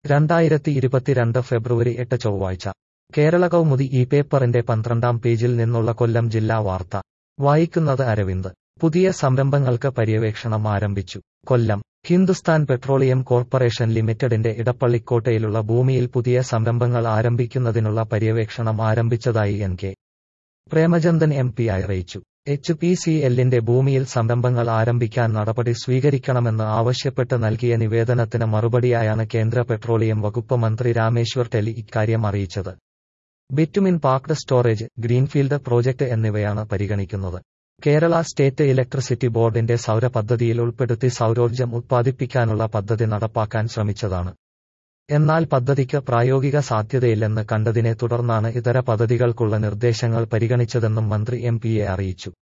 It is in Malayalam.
രണ്ടായിരത്തി ഇരുപത്തിരണ്ട് ഫെബ്രുവരി എട്ട് ചൊവ്വാഴ്ച കേരള കൗമുദി ഈ പേപ്പറിന്റെ പന്ത്രണ്ടാം പേജിൽ നിന്നുള്ള കൊല്ലം ജില്ലാ വാർത്ത വായിക്കുന്നത് അരവിന്ദ് പുതിയ സംരംഭങ്ങൾക്ക് പര്യവേക്ഷണം ആരംഭിച്ചു കൊല്ലം ഹിന്ദുസ്ഥാൻ പെട്രോളിയം കോർപ്പറേഷൻ ലിമിറ്റഡിന്റെ ഇടപ്പള്ളിക്കോട്ടയിലുള്ള ഭൂമിയിൽ പുതിയ സംരംഭങ്ങൾ ആരംഭിക്കുന്നതിനുള്ള പര്യവേക്ഷണം ആരംഭിച്ചതായി N K Premachandran M P അറിയിച്ചു എച്ച് പി സി എല്ലിന്റെ ഭൂമിയിൽ സംരംഭങ്ങൾ ആരംഭിക്കാൻ നടപടി സ്വീകരിക്കണമെന്ന് ആവശ്യപ്പെട്ട് നൽകിയ നിവേദനത്തിന് മറുപടിയായാണ് കേന്ദ്ര പെട്രോളിയം വകുപ്പ് മന്ത്രി രാമേശ്വർ ടെലി ഇക്കാര്യം അറിയിച്ചത് bitumen packed storage greenfield project എന്നിവയാണ് പരിഗണിക്കുന്നത് കേരള സ്റ്റേറ്റ് ഇലക്ട്രിസിറ്റി ബോർഡിന്റെ സൗര പദ്ധതിയിൽ ഉൾപ്പെടുത്തി സൗരോർജ്ജം ഉത്പാദിപ്പിക്കാനുള്ള പദ്ധതി നടപ്പാക്കാൻ ശ്രമിച്ചതാണ് എന്നാൽ പദ്ധതിക്ക് പ്രായോഗിക സാധ്യതയില്ലെന്ന് കണ്ടതിനെ തുടർന്നാണ് ഇതര പദ്ധതികൾക്കുള്ള നിർദ്ദേശങ്ങൾ പരിഗണിച്ചതെന്നും മന്ത്രി എം പിയെ അറിയിച്ചു